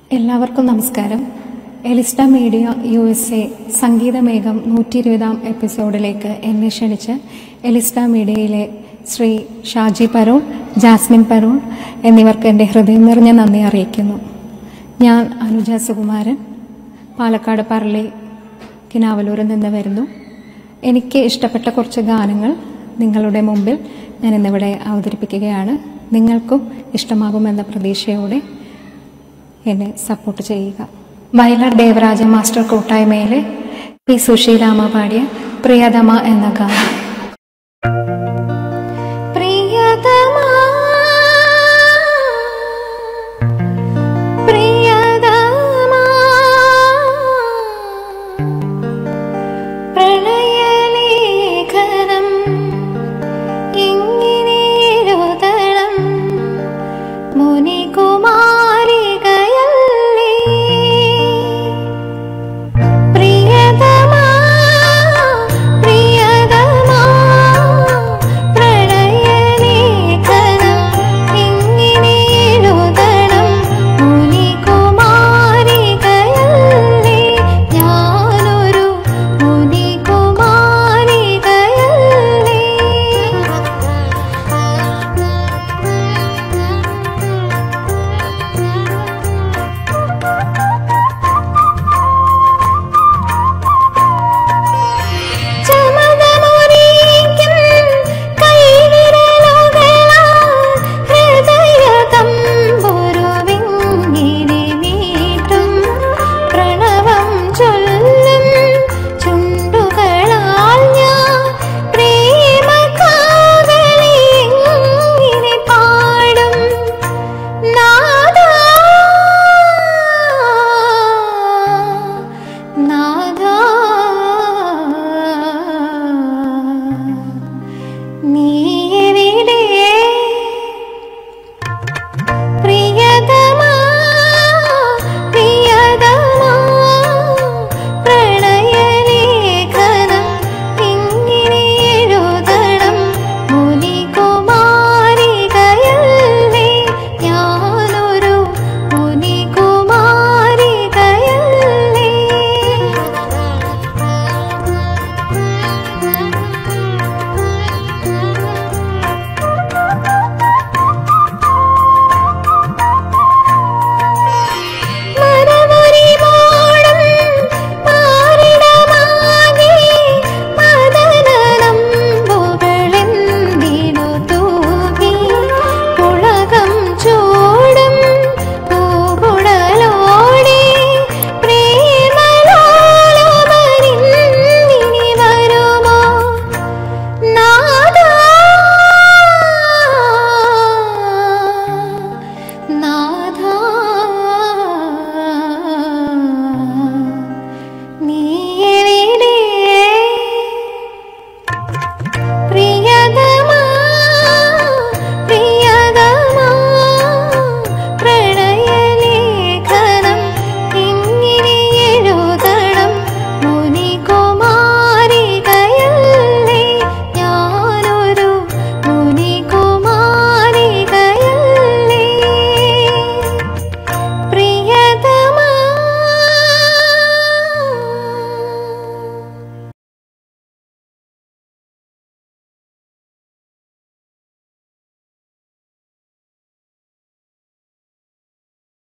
എല്ലാവർക്കും നമസ്കാരം Elista media U S A Sangeethamegham നൂറ്റി ഇരുപതാം എപ്പിസോഡിലേക്ക് എന്നെ ക്ഷണിച്ച് എലിസ്റ്റ മീഡിയയിലെ ശ്രീ ഷാജി പരോൾ ജാസ്മിൻ പരോൾ എന്നിവർക്ക് എൻ്റെ ഹൃദയം നിറഞ്ഞ നന്ദി അറിയിക്കുന്നു ഞാൻ അനുജ സുകുമാരൻ പാലക്കാട് പറളി കിനാവലൂരിൽ നിന്ന് വരുന്നു എനിക്ക് ഇഷ്ടപ്പെട്ട കുറച്ച് ഗാനങ്ങൾ നിങ്ങളുടെ മുമ്പിൽ ഞാൻ ഇന്നിവിടെ അവതരിപ്പിക്കുകയാണ് നിങ്ങൾക്കും ഇഷ്ടമാകുമെന്ന പ്രതീക്ഷയോടെ എന്നെ സപ്പോർട്ട് ചെയ്യുക വയലാർ ദേവരാജ മാസ്റ്റർ കൂട്ടായ്മയിലെ പി സുശീലാമ്മ പാടിയ പ്രിയതമ എന്ന ഗാനം